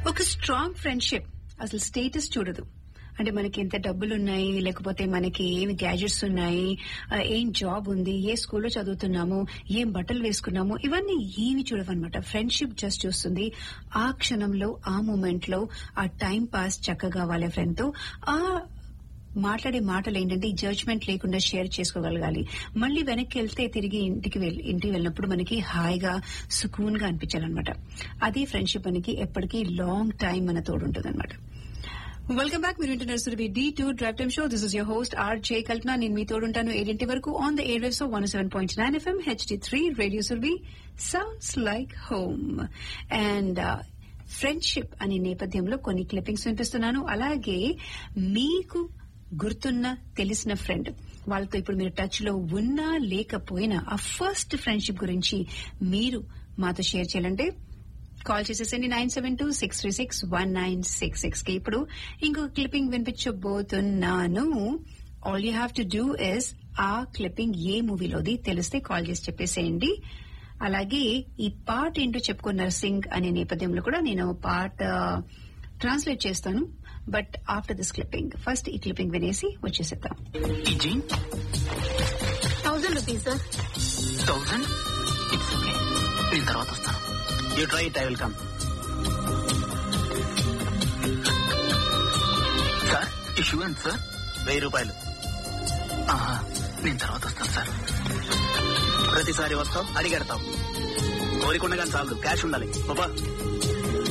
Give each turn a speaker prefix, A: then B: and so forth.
A: ఒక strong friendship అసలు status చూడదు అంటే మనకి ఎంత డబ్బులు ఉన్నాయి లేకపోతే మనకి ఏమి గ్యాజెట్స్ ఉన్నాయి ఆ, ఏం జాబ్ ఉంది ఏ స్కూల్లో చదువుతున్నాము ఏం బట్టలు వేసుకున్నాము ఇవన్నీ ఏమి చూడవన్నమాట ఫ్రెండ్షిప్ జస్ట్ చూస్తుంది ఆ క్షణంలో ఆ మూమెంట్ లో ఆ టైం పాస్ చక్కగా వాళ్ళ ఫ్రెండ్ తో ఆ మాట్లాడే మాటలు ఏంటంటే జడ్జ్మెంట్ లేకుండా షేర్ చేసుకోగలగాలి మళ్ళీ వెనక్కి వెళ్తే తిరిగి ఇంటికి వెళ్- ఇంటికి వెళ్ళినప్పుడు మనకి హాయిగా సుకూన్ గా అనిపించాలన్నమాట అది ఫ్రెండ్షిప్ మనకి ఎప్పటికీ లాంగ్ టైం మన తోడు ఉంటుంది అనమాట వెల్కమ్ బ్యాక్ మీరు వింటున్నారు Surabhi D two drive time show this is your host R J Kalpana నేను మీ తోడుంటాను ఏడింటి వరకు on the air waves one seven point nine FM HD three radio Surabhi sounds like home and friendship అనే నేపథ్యంలో కొన్ని క్లిప్పింగ్స్ వినిపిస్తున్నాను అలాగే మీకు గుర్తున్న తెలిసిన ఫ్రెండ్ వాళ్ళతో ఇప్పుడు మీరు టచ్ లో ఉన్నా లేకపోయినా ఆ ఫస్ట్ ఫ్రెండ్షిప్ గురించి మీరు మాతో షేర్ చేయాలంటే కాల్ చేసేసండి nine seven two six three six one nine six six కి ఇప్పుడు ఇంకొక క్లిప్పింగ్ వినిపించబోతున్నాను all you have to do is ఆ క్లిప్పింగ్ ఏ మూవీలోది తెలిస్తే కాల్ చేసి చెప్పేసేయండి అలాగే ఈ పాట ఏంటో చెప్పుకున్న నర్సింగ్ అనే నేపథ్యంలో కూడా నేను పాట ట్రాన్స్లేట్ చేస్తాను but after this clipping first ఈ క్లిప్పింగ్ వినేసి వచ్చేసేద్దాం
B: ఈ jean
C: thousand rupees sir
B: thousand it's okay నేను తర్వాత వస్తాను you try it I will come sir ఈ షూ ఎంత సార్ వెయ్యి రూపాయలు ఆహా, నేను తర్వాత వస్తాను సార్ ప్రతిసారి వస్తావు అడిగడతావు కోరికుండగానే చాలు క్యాష్ ఉండాలి బాబా